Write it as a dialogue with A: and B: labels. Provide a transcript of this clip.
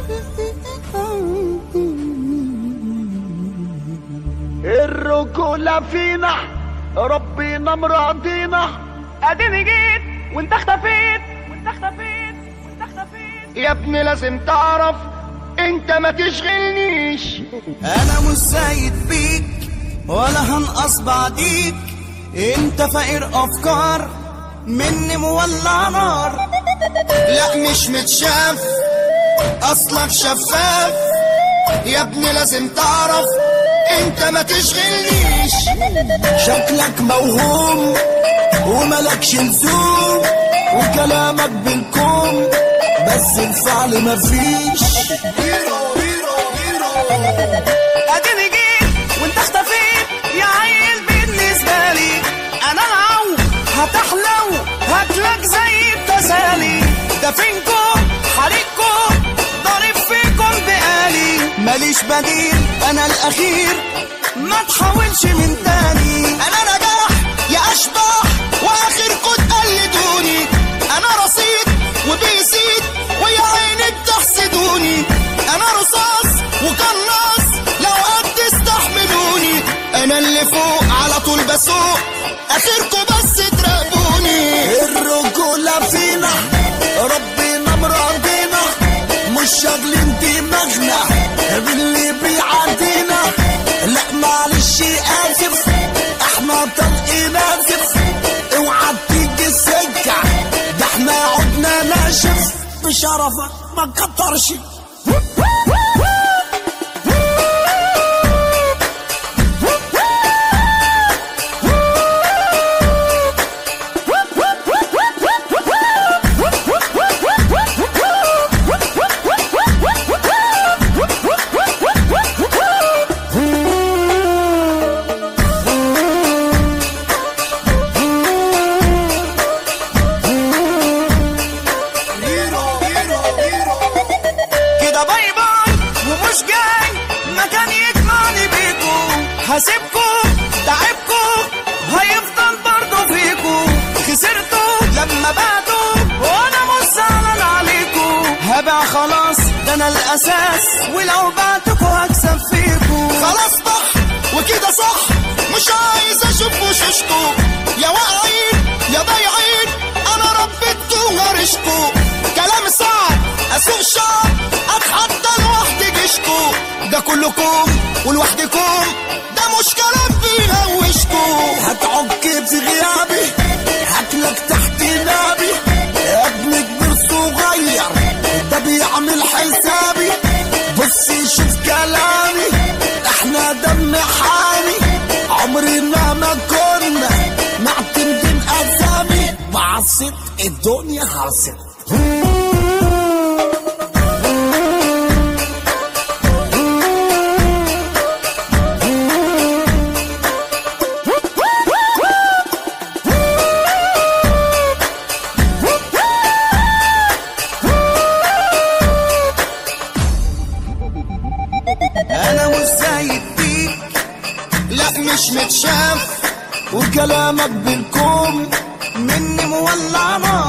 A: الرجولة فينا ربنا مراضينا
B: اديني جيت وانت اختفيت وانت اختفيت وانت اختفيت
A: يا ابني لازم تعرف انت ما تشغلنيش
C: انا مش زايد بيك ولا هنقص بعديك انت فقير افكار مني مولع نار لا مش متشاف اصلك شفاف يا ابني لازم تعرف انت ما تشغلنيش شكلك موهوم وملكش لزوم وكلامك بالكوم بس الفعل مفيش هيرو هيرو هيرو
B: اديني جيت وانت اختفيت يا عيل بالنسبه لي انا العو هتحلو هاكلك زي التسالي ده فينكم حريقكم ضارب فيكم بقالي
C: ماليش بديل انا الاخير ما تحاولش من تاني انا نجاح يا اشباح واخركم تقلدوني انا رصيد وبيزيد ويا عيني بتحسدوني انا رصاص وقناص لو قد تستحملوني انا اللي فوق على طول بسوق اخركم بس تراقبوني الرجوله فينا ربنا مرضينا مش شاغلين دماغنا باللي بيعدينا لا معلش اسف احنا طلقين اسف اوعى تيجي السكه ده احنا عدنا ناشف بشرفك ما تكترش
B: كده باي باي ومش جاي مكان يجمعني بيكو هسيبكو تعبكو هيفضل برضه فيكو خسرتوا لما بعتوا وانا مش زعلان عليكو
C: هبع خلاص ده انا الاساس
B: ولو بعتكو هكسب فيكو
C: خلاص بح وكده صح مش عايز اشوف وشوشكو يا واقعين يا ضايعين انا ربيتكو وغرشكو كلام صعب اسوق شعب اتحدى لوحدي جيشكو ده كلكم ولوحدكم ده مش كلام بيهوشكو هتعك في غيابي هاكلك تحت نابي يا ابني كبير صغير ده بيعمل حسابي بص شوف كلامي احنا دم حامي عمرنا ما كنا معتمدين اسامي مع الصدق الدنيا هصت انا مش زايد بيك لا مش متشاف وكلامك بالكوم مني مولع نار